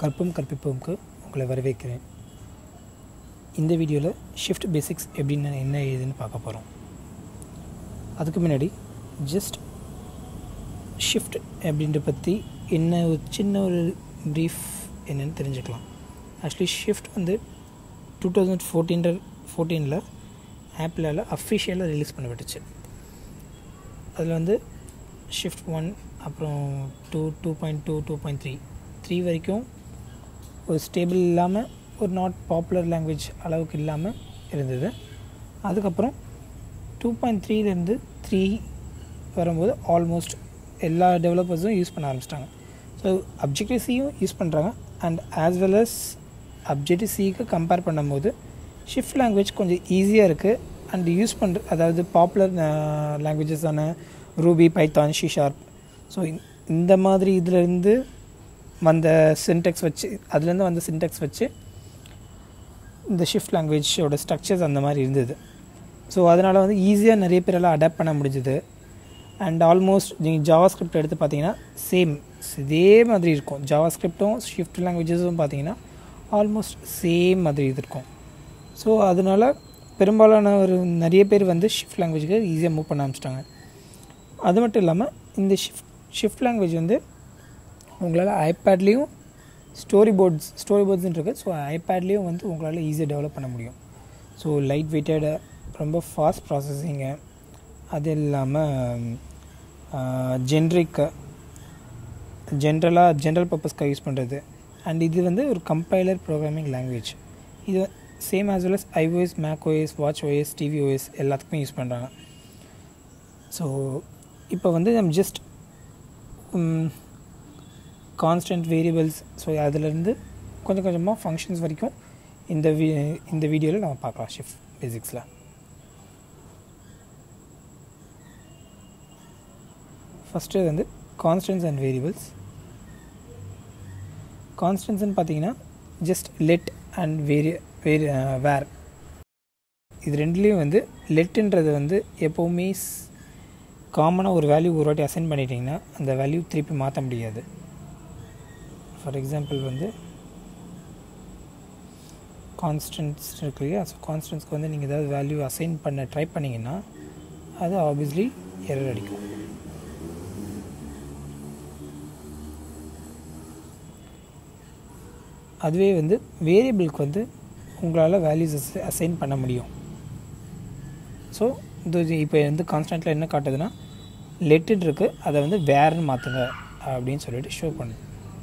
கற்பும் கற்பிப்போம்க்கு உங்களை வரவேற்கிறேன் இந்த வீடியோவில் ஷிஃப்ட் பேசிக்ஸ் எப்படின்னு என்ன ஏதுன்னு பார்க்க போகிறோம் அதுக்கு முன்னாடி ஜஸ்ட் ஷிஃப்ட் அப்படின்ற பற்றி என்ன ஒரு சின்ன ஒரு ப்ரீஃப் என்னன்னு தெரிஞ்சுக்கலாம் ஆக்சுவலி ஷிஃப்ட் வந்து டூ தௌசண்ட் ஃபோர்டீன் ஃபோர்டீனில் ஆப்பிளால் அஃபிஷியலாக ரிலீஸ் பண்ணப்பட்டுச்சு அதில் வந்து ஷிஃப்ட் ஒன் அப்புறம் two two point two two point three three வரைக்கும் ஒரு ஸ்டேபிள் இல்லாமல் ஒரு நாட் பாப்புலர் லாங்குவேஜ் அளவுக்கு இல்லாமல் இருந்தது அதுக்கப்புறம் டூ பாயிண்ட் த்ரீலேருந்து த்ரீ வரும்போது ஆல்மோஸ்ட் எல்லா டெவலப்பர்ஸும் யூஸ் பண்ண ஆரம்பிச்சிட்டாங்க ஸோ அப்ஜெக்டிவ் சியும் யூஸ் பண்ணுறாங்க and as well as objective சிக்கு கம்பேர் பண்ணும்போது ஷிஃப்ட் லாங்குவேஜ் கொஞ்சம் ஈஸியாக இருக்குது அண்ட் யூஸ் பண்ணுற அதாவது பாப்புலர் லாங்குவேஜஸான Ruby Python C sharp so இந்த மாதிரி இதிலேருந்து வந்த சின்டெக்ஸ் வச்சு அதுலேருந்து வந்த சின்டெக்ஸ் வச்சு இந்த ஷிஃப்ட் லாங்குவேஜோட ஸ்ட்ரக்சர்ஸ் அந்த மாதிரி இருந்தது ஸோ அதனால் வந்து ஈஸியாக நிறைய பேரெல்லாம் அடாப்ட் பண்ண முடிஞ்சுது அண்ட் ஆல்மோஸ்ட் நீங்கள் ஜாவா ஸ்கிரிப்ட் எடுத்து பார்த்தீங்கன்னா சேம் இதே மாதிரி இருக்கும் ஜாவா ஸ்கிரிப்டும் ஷிஃப்ட் லாங்குவேஜஸும் பார்த்தீங்கன்னா ஆல்மோஸ்ட் சேம் மாதிரி இது இருக்கும் ஸோ அதனால் பெரும்பாலான ஒரு நிறைய பேர் வந்து ஷிஃப்ட் லாங்குவேஜுக்கு ஈஸியாக மூவ் பண்ண ஆரம்பிச்சிட்டாங்க அது மட்டும் இல்லாமல் இந்த ஷிஃப்ட் ஷிஃப்ட் லாங்குவேஜ் வந்து உங்களால் ஐபேட்லேயும் ஸ்டோரி போர்ட்ஸ் ஸ்டோரி போர்ட்ஸ்ன்னு இருக்குது ஸோ ஐபேட்லேயும் வந்து உங்களால் ஈஸியாக டெவலப் பண்ண முடியும் ஸோ லைட் வெயிட்டட் ரொம்ப ஃபாஸ்ட் ப்ராசஸிங்கு அது இல்லாமல் ஜென்ரிக்கு ஜென்ரலாக ஜென்ரல் பர்பஸ்க்காக யூஸ் பண்ணுறது அண்ட் இது வந்து ஒரு கம்பைலர் ப்ரோக்ராமிங் லாங்குவேஜ் இது same as well as iOS Mac OS watch OS TV OS எல்லாத்துக்குமே யூஸ் பண்ணுறாங்க ஸோ இப்போ வந்து நம்ம ஜஸ்ட் கான்ஸ்டன்ட் வேரியபிள்ஸ் ஸோ அதிலேருந்து கொஞ்சம் கொஞ்சமாக ஃபங்க்ஷன்ஸ் வரைக்கும் இந்த வீ இந்த வீடியோவில் நம்ம பார்க்கலாம் ஷிஃப்ட் பேசிக்ஸில் ஃபஸ்ட்டு வந்து கான்ஸ்டன்ஸ் அண்ட் வேரியபிள்ஸ் கான்ஸ்டன்ஸ்னு பார்த்தீங்கன்னா ஜஸ்ட் லெட் அண்ட் வேரிய வேரி வேர் இது ரெண்டுலேயும் வந்து லெட்டுன்றது வந்து எப்போவுமே காமனாக ஒரு வேல்யூ ஒரு வாட்டி அசைன் பண்ணிட்டீங்கன்னா அந்த வேல்யூ திருப்பி மாற்ற முடியாது ஃபார் எக்ஸாம்பிள் வந்து கான்ஸ்டன்ட்ஸ் இருக்கு இல்லையா ஸோ கான்ஸ்டன்ஸ்க்கு வந்து நீங்கள் ஏதாவது வேல்யூ அசைன் பண்ண ட்ரை பண்ணிங்கன்னா அது ஆப்வியஸ்லி எரர் அடிக்கும் அதுவே வந்து வேரியபிளுக்கு வந்து உங்களால் வேல்யூஸ் அசைன் பண்ண முடியும் ஸோ இது இப்போ வந்து கான்ஸ்டன்ட்டில் என்ன காட்டுதுன்னா லெட்டுன்னு இருக்குது அதை வந்து வேறுன்னு மாற்றுங்க அப்படின்னு சொல்லிட்டு ஷோ பண்ணுது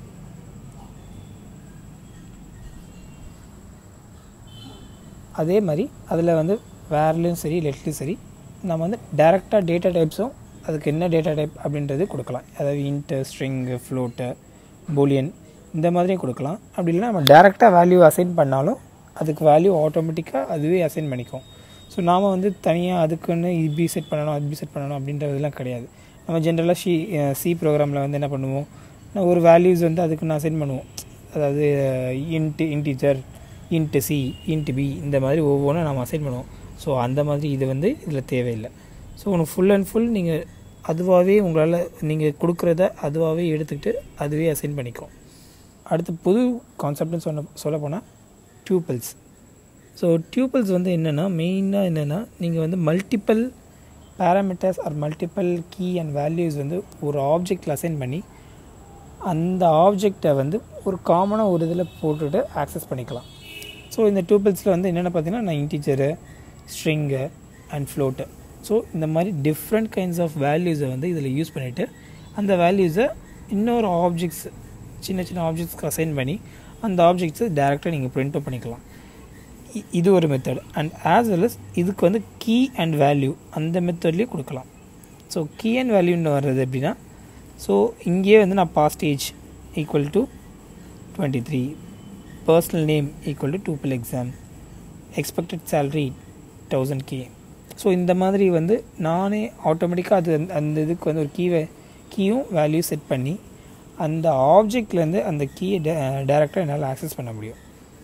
அதே மாதிரி அதில் வந்து வேர்லேயும் சரி லெட்லேயும் சரி நம்ம வந்து டேரெக்டாக டேட்டா டைப்ஸும் அதுக்கு என்ன டேட்டா டைப் அப்படின்றது கொடுக்கலாம் அதாவது இன்ட்டு ஸ்ட்ரிங்கு ஃப்ளோட்டு பூலியன் இந்த மாதிரியும் கொடுக்கலாம் அப்படி இல்லைனா நம்ம டேரெக்டாக வேல்யூ அசைன் பண்ணாலும் அதுக்கு வேல்யூ ஆட்டோமேட்டிக்காக அதுவே அசைன் பண்ணிக்கும் ஸோ நாம் வந்து தனியாக அதுக்குன்னு இப்படி செட் பண்ணணும் அது செட் பண்ணணும் அப்படின்றதுலாம் கிடையாது நம்ம ஜென்ரலாக ஷி சி ப்ரோக்ராமில் வந்து என்ன பண்ணுவோம் ஒரு வேல்யூஸ் வந்து அதுக்கு நான் அசைன் பண்ணுவோம் அதாவது int integer int C int B இந்த மாதிரி ஒவ்வொன்றும் நம்ம அசைன் பண்ணுவோம் ஸோ அந்த மாதிரி இது வந்து இதில் தேவையில்லை ஸோ உனக்கு ஃபுல் அண்ட் ஃபுல் நீங்கள் அதுவாகவே உங்களால் நீங்கள் கொடுக்குறத அதுவாகவே எடுத்துக்கிட்டு அதுவே அசைன் பண்ணிக்கும் அடுத்து புது கான்செப்ட்னு சொன்ன சொல்ல போனால் டியூப்பிள்ஸ் ஸோ டியூப்பிள்ஸ் வந்து என்னென்னா மெயினாக என்னென்னா நீங்கள் வந்து multiple parameters or multiple key and values வந்து ஒரு ஆப்ஜெக்டில் அசைன் பண்ணி அந்த ஆப்ஜெக்டை வந்து ஒரு காமனாக ஒரு இதில் போட்டுட்டு ஆக்சஸ் பண்ணிக்கலாம் ஸோ இந்த டூபிள்ஸில் வந்து என்னென்ன பார்த்தீங்கன்னா நான் integer string and float so இந்த மாதிரி டிஃப்ரெண்ட் கைண்ட்ஸ் ஆஃப் வேல்யூஸை வந்து இதில் யூஸ் பண்ணிவிட்டு அந்த வேல்யூஸை இன்னொரு ஆப்ஜெக்ட்ஸ் சின்ன சின்ன ஆப்ஜெக்ட்ஸ்க்கு அசைன் பண்ணி அந்த ஆப்ஜெக்ட்ஸை டேரெக்டாக நீங்கள் ப்ரிண்ட்டும் பண்ணிக்கலாம் இது ஒரு method and as well as இதுக்கு வந்து கீ அண்ட் வேல்யூ அந்த மெத்தட்லேயும் கொடுக்கலாம் ஸோ கீ அண்ட் வேல்யூன்னு வர்றது எப்படின்னா ஸோ இங்கேயே வந்து நான் past age equal to twenty three personal name equal to tuple exam expected salary thousand K so இந்த மாதிரி வந்து நானே ஆட்டோமேட்டிக்காக அது அந்த இதுக்கு வந்து ஒரு கீ கீயும் வேல்யூ செட் பண்ணி அந்த ஆப்ஜெக்ட்லேருந்து அந்த கீயை டே டேரெக்டாக என்னால் ஆக்சஸ் பண்ண முடியும்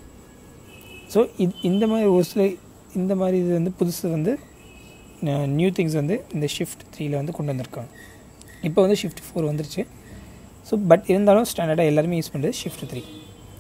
ஸோ இது இந்த மாதிரி ஒரு சில இந்த மாதிரி இது வந்து புதுசு வந்து நியூ திங்ஸ் வந்து இந்த ஷிஃப்ட் த்ரீயில் வந்து கொண்டு வந்திருக்காங்க இப்போ வந்து ஷிஃப்ட் ஃபோர் வந்துருச்சு ஸோ பட் இருந்தாலும் ஸ்டாண்டர்டாக எல்லாருமே யூஸ் பண்ணுறது ஷிஃப்ட் த்ரீ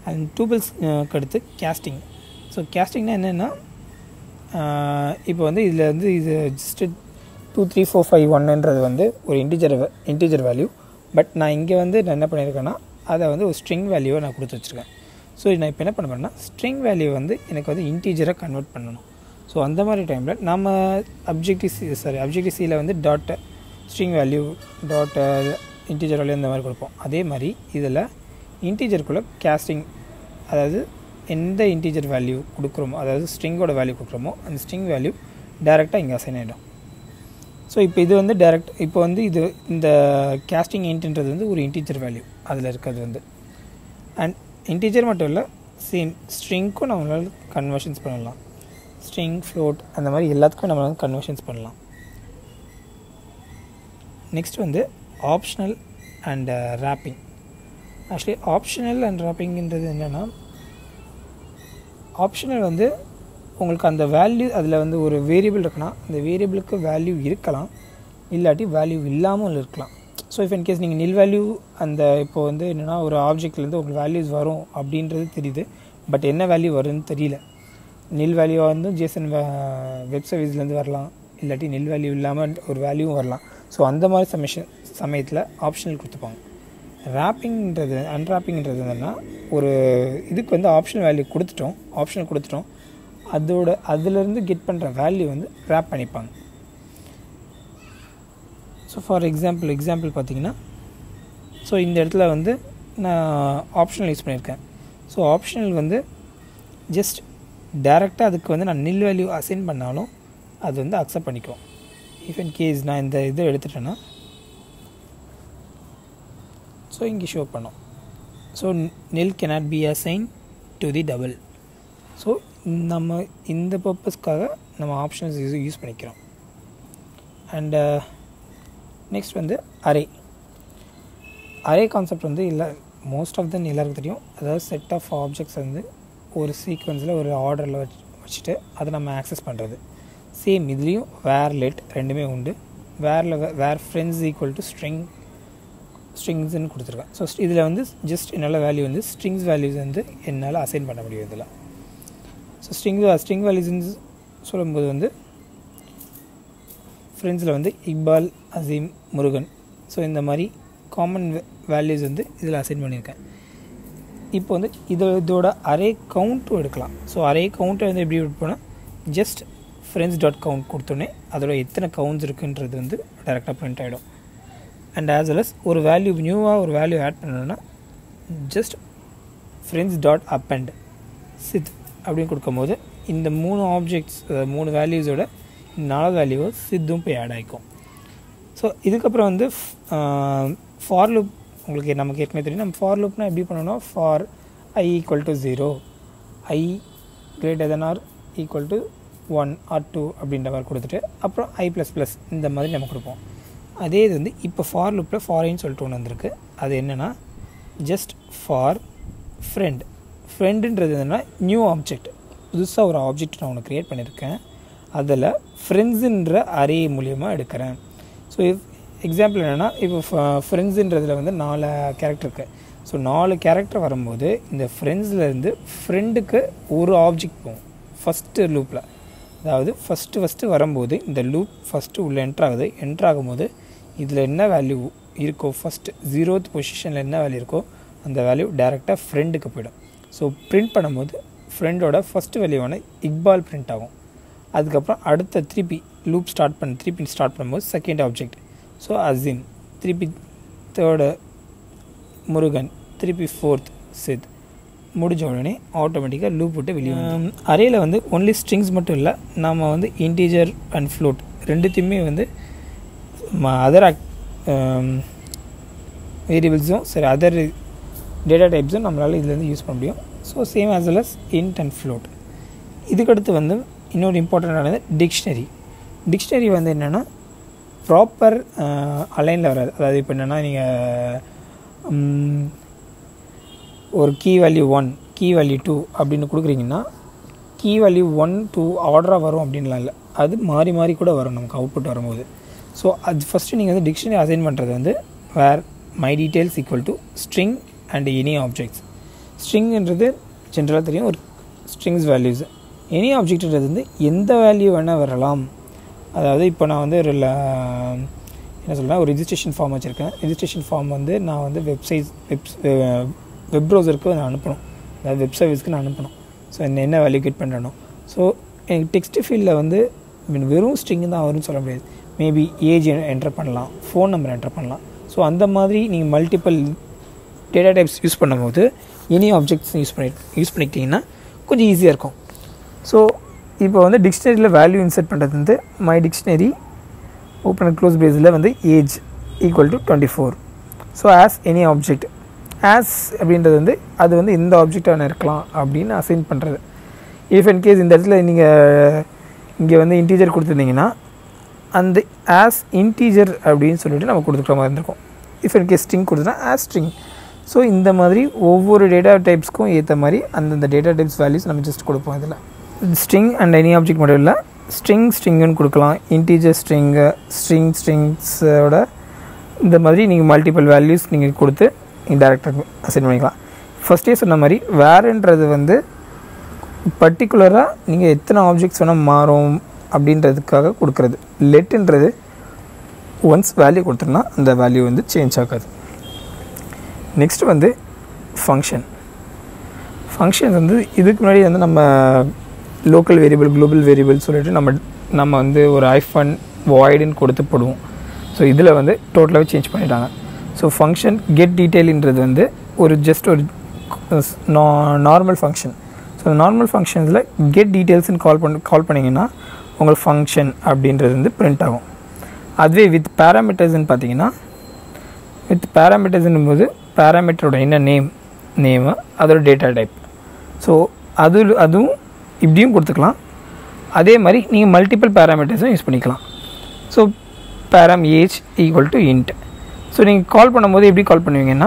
அண்ட் டூபிள்ஸ்க்கு அடுத்து கேஸ்டிங் ஸோ கேஸ்டிங்னா என்னென்னா இப்போ வந்து இதில் வந்து இது just two three four five ஒன்னுன்றது வந்து ஒரு இன்டிஜர் இன்டிஜர் வேல்யூ பட் நான் இங்கே வந்து நான் என்ன பண்ணியிருக்கேன்னா அதை வந்து ஒரு ஸ்ட்ரிங் வேல்யூவை நான் கொடுத்து வச்சுருக்கேன் ஸோ நான் இப்போ என்ன பண்ண போறேன்னா ஸ்ட்ரிங் வேல்யூ வந்து எனக்கு வந்து இன்டீஜராக கன்வெர்ட் பண்ணணும் ஸோ அந்த மாதிரி டைமில் நம்ம அப்ஜெக்டிவ் சி சாரி அப்ஜெக்டிவ் சியில் வந்து dot string value dot integer value இந்த மாதிரி கொடுப்போம் அதே மாதிரி இதில் இன்டீஜருக்குள்ளே கேஸ்டிங் அதாவது எந்த இன்டீஜர் வேல்யூ கொடுக்குறோமோ அதாவது ஸ்ட்ரிங்கோட வேல்யூ கொடுக்குறோமோ அந்த ஸ்ட்ரிங் வேல்யூ டேரெக்டாக இங்கே அசைன் ஆகிடும் ஸோ இப்போ இது வந்து டேரெக்ட் இப்போ வந்து இது இந்த கேஸ்டிங் இன்ட்ன்றது வந்து ஒரு இன்டீஜர் வேல்யூ அதில் இருக்கிறது வந்து அண்ட் இன்டீஜர் மட்டும் இல்லை சேம் ஸ்ட்ரிங்க்கும் நம்மளால் கன்வர்ஷன்ஸ் பண்ணலாம் ஸ்ட்ரிங் ஃப்ளோட் அந்த மாதிரி எல்லாத்துக்கும் நம்ம வந்து கன்வர்ஷன்ஸ் பண்ணலாம் நெக்ஸ்ட் வந்து optional and wrapping actually optional and ரேப்பிங்கிறது என்னென்னா ஆப்ஷனல் வந்து உங்களுக்கு அந்த வேல்யூ அதில் வந்து ஒரு வேரியபிள் இருக்குன்னா அந்த வேரியபிளுக்கு வேல்யூ இருக்கலாம் இல்லாட்டி வேல்யூ இல்லாமல் இருக்கலாம் ஸோ இஃப் இன் கேஸ் நீங்கள் நில் வேல்யூ அந்த இப்போ வந்து என்னென்னா ஒரு ஆப்ஜெக்ட்லேருந்து உங்களுக்கு வேல்யூஸ் வரும் அப்படின்றது தெரியுது பட் என்ன வேல்யூ வரும்னு தெரியல நில் வேல்யூவாக வந்து ஜேசன் வெப் சர்வீஸ்லேருந்து வரலாம் இல்லாட்டி நில் வேல்யூ இல்லாமல் ஒரு வேல்யூவும் வரலாம் ஸோ அந்த மாதிரி சமேஷன் சமயத்தில் ஆப்ஷனல் கொடுத்துப்பாங்க ரேப்பிங்கிறது அன்ராப்பிங்கிறது என்னென்னா ஒரு இதுக்கு வந்து ஆப்ஷனல் வேல்யூ கொடுத்துட்டோம் ஆப்ஷனல் கொடுத்துட்டோம் அதோட அதுலேருந்து கெட் பண்ணுற வேல்யூ வந்து ரேப் பண்ணிப்பாங்க ஸோ ஃபார் எக்ஸாம்பிள் எக்ஸாம்பிள் பார்த்தீங்கன்னா ஸோ இந்த இடத்துல வந்து நான் ஆப்ஷனல் யூஸ் பண்ணியிருக்கேன் ஸோ ஆப்ஷனல் வந்து ஜஸ்ட் டேரெக்டாக அதுக்கு வந்து நான் நில் வேல்யூ அசைன் பண்ணாலும் அது வந்து அக்செப்ட் பண்ணிக்கும் இஃப் இன் கேஸ் நான் இந்த இதை எடுத்துட்டேன்னா ஸோ இங்கே ஷோ பண்ணோம் so nil cannot be assign to the double so நம்ம இந்த பர்பஸ்க்காக நம்ம ஆப்ஷன்ஸ் யூஸ் யூஸ் பண்ணிக்கிறோம் அண்டு நெக்ஸ்ட் வந்து அரே அரே கான்செப்ட் வந்து இல்லை மோஸ்ட் ஆஃப் தென் எல்லாருக்கும் தெரியும் அதாவது செட் ஆஃப் ஆப்ஜெக்ட்ஸ் வந்து ஒரு சீக்வன்ஸில் ஒரு ஆர்டரில் வச்சு வச்சுட்டு அதை நம்ம ஆக்சஸ் பண்ணுறது சேம் இதுலேயும் வேர் லெட் ரெண்டுமே உண்டு வேரில் var friends equal to string ஸ்ட்ரிங்ஸ்ன்னு கொடுத்துருக்கேன் ஸோ இதில் வந்து ஜஸ்ட் என்னால் வேல்யூ வந்து ஸ்ட்ரிங்ஸ் வேல்யூஸ் வந்து என்னால் அசைன் பண்ண முடியும் இதில் ஸோ ஸ்ட்ரிங் ஸ்ட்ரிங் வேல்யூஸ்ன்னு சொல்லும்போது வந்து ஃப்ரெண்ட்ஸில் வந்து இக்பால் அசீம் முருகன் ஸோ இந்த மாதிரி காமன் வேல்யூஸ் வந்து இதில் அசைன் பண்ணியிருக்கேன் இப்போ வந்து இது இதோட அரே கவுண்ட்டும் எடுக்கலாம் ஸோ அரே கவுண்ட்டை வந்து எப்படி எடுப்போம்னா ஜஸ்ட் ஃப்ரெண்ட்ஸ் டாட் கவுண்ட் கொடுத்தோன்னே அதோட எத்தனை கவுண்ட்ஸ் இருக்குன்றது வந்து டேரெக்டாக பிரிண்ட் ஆகிடும் அண்ட் ஆஸ் வெல் அஸ் ஒரு வேல்யூ நியூவாக ஒரு வேல்யூ ஆட் பண்ணணும்னா just friends dot append சித் அப்படின்னு கொடுக்கும்போது இந்த மூணு ஆப்ஜெக்ட்ஸ் மூணு வேல்யூஸோட நாலு வேல்யூவை சித்தும் போய் ஆட் ஆகிக்கும் ஸோ இதுக்கப்புறம் வந்து ஃபார் லூப் உங்களுக்கு நமக்கு ஏற்கனவே தெரியும் நம்ம ஃபார் லூப்னா எப்படி பண்ணணும் for I equal to zero I greater than or equal to one or two அப்படின்ற மாதிரி கொடுத்துட்டு அப்புறம் ஐ ப்ளஸ் ப்ளஸ் இந்த மாதிரி நம்ம கொடுப்போம் அதே இது வந்து இப்போ ஃபார் லூப்பில் ஃபாரின்னு சொல்லிட்டு ஒன்று வந்திருக்கு அது என்னென்னா ஜஸ்ட் ஃபார் ஃப்ரெண்ட் ஃப்ரெண்டுன்றது என்னென்னா நியூ ஆப்ஜெக்ட் புதுசாக ஒரு ஆப்ஜெக்ட் நான் ஒன்று க்ரியேட் பண்ணியிருக்கேன் அதில் ஃப்ரெண்ட்ஸுன்ற அரே மூலியமாக எடுக்கிறேன் ஸோ இஃப் எக்ஸாம்பிள் என்னென்னா இப்போ ஃப்ரெண்ட்ஸுன்றதில் வந்து நாலு கேரக்டர் இருக்குது ஸோ நாலு கேரக்டர் வரும்போது இந்த ஃப்ரெண்ட்ஸ்லேருந்து ஃப்ரெண்டுக்கு ஒரு ஆப்ஜெக்ட் போகும் ஃபஸ்ட்டு லூப்பில் அதாவது ஃபஸ்ட்டு ஃபஸ்ட்டு வரும்போது இந்த லூப் ஃபஸ்ட்டு உள்ளே என்ட்ராகுது என்ட்ராகும் இதில் என்ன வேல்யூ இருக்கோ ஃபஸ்ட்டு ஜீரோத் பொசிஷனில் என்ன வேல்யூ இருக்கோ அந்த வேல்யூ டேரெக்டாக ஃப்ரெண்டுக்கு போயிடும் ஸோ பிரிண்ட் பண்ணும்போது ஃப்ரெண்டோட ஃபஸ்ட்டு வேல்யூவான இக்பால் பிரிண்ட் ஆகும் அதுக்கப்புறம் அடுத்த திருப்பி லூப் ஸ்டார்ட் பண்ண திருப்பி ஸ்டார்ட் பண்ணும்போது செகண்ட் ஆப்ஜெக்ட் ஸோ அசிம் திருப்பி தேர்டு முருகன் திருப்பி ஃபோர்த் சித் முடிஞ்ச உடனே ஆட்டோமேட்டிக்காக லூப் விட்டு வெளியே அரேயில் வந்து ஒன்லி ஸ்ட்ரிங்ஸ் மட்டும் இல்லை நம்ம வந்து இன்டீஜர் அண்ட் ஃப்ளோட் ரெண்டுத்தையுமே வந்து அதர் வேரியபிள்ஸும் சரி அதர் டேட்டா டைப்ஸும் நம்மளால் இதுலேருந்து யூஸ் பண்ண முடியும் so same as well as int and float இதுக்கடுத்து வந்து இன்னொரு இம்பார்ட்டண்ட்டானது டிக்ஷனரி டிக்ஷனரி வந்து என்னென்னா ப்ராப்பர் அலைனில் வராது அதாவது இப்போ என்னென்னா நீங்கள் ஒரு key value one key value two அப்படின்னு கொடுக்குறீங்கன்னா கீ வேல்யூ ஒன் டூ ஆர்டராக வரும் அப்படின்லாம் இல்லை அது மாறி மாறி கூட வரும் நமக்கு அவுட்புட் வரும்போது ஸோ அது ஃபஸ்ட்டு நீங்கள் வந்து டிக்ஷனரி அசைன் பண்ணுறது வந்து where my details equal to string and any objects ஸ்ட்ரிங்ன்றது ஜென்ரலாக தெரியும் ஒரு ஸ்ட்ரிங்ஸ் வேல்யூஸ் எனி ஆப்ஜெக்ட்ன்றது வந்து எந்த வேல்யூ வேணால் வரலாம் அதாவது இப்போ நான் வந்து ஒரு ல- என்ன சொல்கிறேன் ஒரு ரெஜிஸ்ட்ரேஷன் ஃபார்ம் வச்சுருக்கேன் ரெஜிஸ்ட்ரேஷன் ஃபார்ம் வந்து நான் வந்து வெப்சைட் வெப் வெப் ப்ரௌசருக்கு நான் அனுப்பணும் அதாவது வெப் சர்வீஸ்க்கு நான் அனுப்பணும் ஸோ என்ன என்ன வேல்யூ கெட் பண்ணுறனோ ஸோ எனக்கு டெக்ஸ்ட் ஃபீல்டில் வந்து I mean, வெறும் ஸ்ட்ரிங் தான் வரும்னு சொல்ல முடியாது மேபி ஏஜ் என்டர் பண்ணலாம் ஃபோன் நம்பர் என்டர் பண்ணலாம் ஸோ அந்த மாதிரி நீங்கள் மல்டிபிள் டேட்டா டைப்ஸ் யூஸ் பண்ணும்போது எனி ஆப்ஜெக்ட்ஸ் யூஸ் பண்ணி யூஸ் பண்ணிக்கிட்டிங்கன்னா கொஞ்சம் ஈஸியாக இருக்கும் ஸோ இப்போ வந்து டிக்ஷனரியில் வேல்யூ இன்சர்ட் பண்ணுறது வந்து my dictionary open and close பேஸில் வந்து age equal to twenty four so as any object as அப்படின்றது வந்து அது வந்து எந்த ஆப்ஜெக்டாக இருக்கலாம் அப்படின்னு அசைன் பண்ணுறது இஃப் இன் கேஸ் இந்த இடத்துல நீங்கள் இங்கே வந்து இன்டீஜர் கொடுத்துருந்தீங்கன்னா அந்த ஆஸ் இன்டீஜர் அப்படின்னு சொல்லிட்டு நம்ம கொடுத்துக்கிற மாதிரி இருந்திருக்கும் இஃப் இன் கேஸ் ஸ்ட்ரிங் கொடுத்தனா ஆஸ் ஸ்ட்ரிங் ஸோ இந்த மாதிரி ஒவ்வொரு டேட்டா டைப்ஸ்க்கும் ஏற்ற மாதிரி அந்தந்த டேட்டா டைப்ஸ் வேல்யூஸ் நம்ம ஜஸ்ட் கொடுப்போம் இதில் ஸ்ட்ரிங் அண்ட் எனி ஆப்ஜெக்ட் மட்டும் இல்லை ஸ்ட்ரிங் ஸ்ட்ரிங்குன்னு கொடுக்கலாம் இன்டீஜர் ஸ்ட்ரிங்கு ஸ்ட்ரிங் ஸ்ட்ரிங்ஸோட இந்த மாதிரி நீங்கள் மல்டிபிள் வேல்யூஸ் நீங்கள் கொடுத்து நீங்கள் டேரக்டாக அசைன் பண்ணிக்கலாம் ஃபஸ்ட்டே சொன்ன மாதிரி வேறுன்றது வந்து பர்டிகுலராக நீங்கள் எத்தனை ஆப்ஜெக்ட்ஸ் வேணால் மாறும் அப்படின்றதுக்காக கொடுக்குறது லெட்டுன்றது ஒன்ஸ் வேல்யூ கொடுத்தோம்னா அந்த வேல்யூ வந்து சேஞ்ச் ஆகாது நெக்ஸ்ட் வந்து ஃபங்க்ஷன் ஃபங்க்ஷன் வந்து இதுக்கு முன்னாடி வந்து நம்ம லோக்கல் வேரியபிள் குளோபல் வேரியபிள் சொல்லிட்டு நம்ம நம்ம வந்து ஒரு ஐஃபன் வாய்டுன்னு கொடுத்து போடுவோம் ஸோ இதில் வந்து டோட்டலாகவே சேஞ்ச் பண்ணிட்டாங்க ஸோ ஃபங்க்ஷன் கெட் டீட்டெயில்ன்றது வந்து ஒரு ஜஸ்ட் ஒரு நார்மல் ஃபங்க்ஷன் ஸோ நார்மல் ஃபங்க்ஷன்ஸில் கெட் டீட்டெயில்ஸ்னு கால் பண்ணி கால் பண்ணிங்கன்னா உங்களுக்கு ஃபங்க்ஷன் அப்படின்றது வந்து பிரிண்ட் ஆகும் அதுவே வித் பேராமீட்டர்ஸ்னு பார்த்தீங்கன்னா வித் பேராமீட்டர்ஸ்னும் போது பேராமீட்டரோட என்ன நேம் நேமு அதோட டேட்டா டைப் ஸோ அது அதுவும் இப்படியும் கொடுத்துக்கலாம் அதே மாதிரி நீங்கள் மல்டிபிள் பேராமீட்டர்ஸும் யூஸ் பண்ணிக்கலாம் so param age equal to int so நீங்கள் கால் பண்ணும்போது எப்படி கால் பண்ணுவீங்கன்னா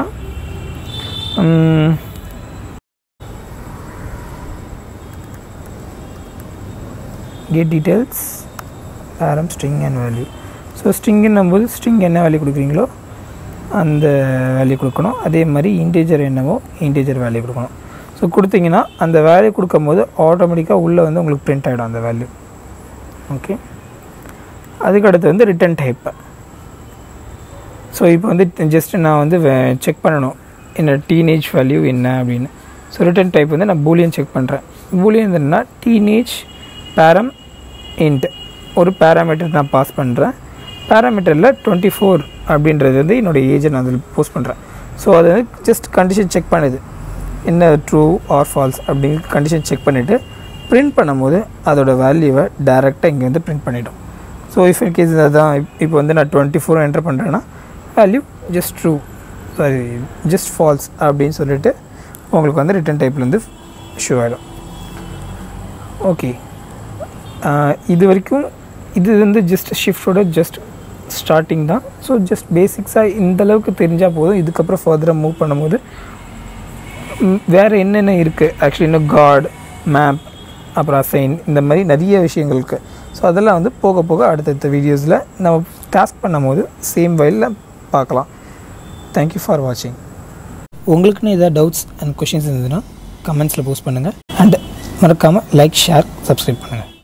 get details param string and value so ஸ்ட்ரிங்குன்னும் போது ஸ்ட்ரிங் என்ன வேல்யூ கொடுக்குறீங்களோ அந்த வேல்யூ கொடுக்கணும் அதே மாதிரி இன்டீஜர் என்னவோ இன்டீஜர் வேல்யூ கொடுக்கணும் ஸோ கொடுத்தீங்கன்னா அந்த வேல்யூ கொடுக்கும்போது ஆட்டோமேட்டிக்காக உள்ளே வந்து உங்களுக்கு பிரிண்ட் ஆகிடும் அந்த வேல்யூ ஓகே அதுக்கு அடுத்து வந்து ரிட்டன் டைப் ஸோ இப்போ வந்து ஜஸ்ட் நான் வந்து செக் பண்ணணும் என்ன டீனேஜ் வேல்யூ என்ன அப்படின்னு ஸோ ரிட்டன் டைப் வந்து நான் பூலியன் செக் பண்ணுறேன் பூலியன் என்னன்னா டீனேஜ் பேரம் இன்ட் ஒரு பேராமீட்டர் நான் பாஸ் பண்ணுறேன் பேராமீட்டரில் டுவெண்ட்டி ஃபோர் அப்படின்றது வந்து என்னோடய ஏஜை நான் அதில் போஸ்ட் பண்ணுறேன் ஸோ அது வந்து ஜஸ்ட் கண்டிஷன் செக் பண்ணுது என்ன ட்ரூ ஆர் ஃபால்ஸ் அப்படிங்கிற கண்டிஷன் செக் பண்ணிவிட்டு பிரிண்ட் பண்ணும்போது அதோட வேல்யூவை டேரெக்டாக இங்கே வந்து பிரிண்ட் பண்ணிவிடும் ஸோ இஃப் இன் கேஸ் அதான் இப்போ வந்து நான் டுவெண்ட்டி ஃபோர் என்டர் பண்ணுறேன்னா value just true sorry just false அப்படின்னு சொல்லிட்டு உங்களுக்கு வந்து ரிட்டன் டைப்லேருந்து ஷோ ஆகிடும் ஓகே இது வரைக்கும் இது வந்து ஜஸ்ட் ஷிஃப்டோட ஜஸ்ட் ஸ்டார்டிங் தான் ஸோ ஜஸ்ட் பேசிக்ஸாக இந்த அளவுக்கு தெரிஞ்சால் போதும் இதுக்கப்புறம் ஃபர்தராக மூவ் பண்ணும்போது ம், வேறு என்னென்ன இருக்குது ஆக்சுவலி இன்னும் காட் மேப் அப்புறம் அசைன் இந்த மாதிரி நிறைய விஷயங்கள் இருக்குது ஸோ அதெல்லாம் வந்து போக போக அடுத்தடுத்த வீடியோஸில் நம்ம டாஸ்க் பண்ணும்போது சேம் வயலில் பார்க்கலாம் தேங்க்யூ ஃபார் வாட்சிங் உங்களுக்குன்னு ஏதாவது டவுட்ஸ் அண்ட் கொஷின்ஸ் இருந்ததுன்னா கமெண்ட்ஸில் போஸ்ட் பண்ணுங்கள் அண்ட் மறக்காமல் லைக் ஷேர் சப்ஸ்கிரைப் பண்ணுங்கள்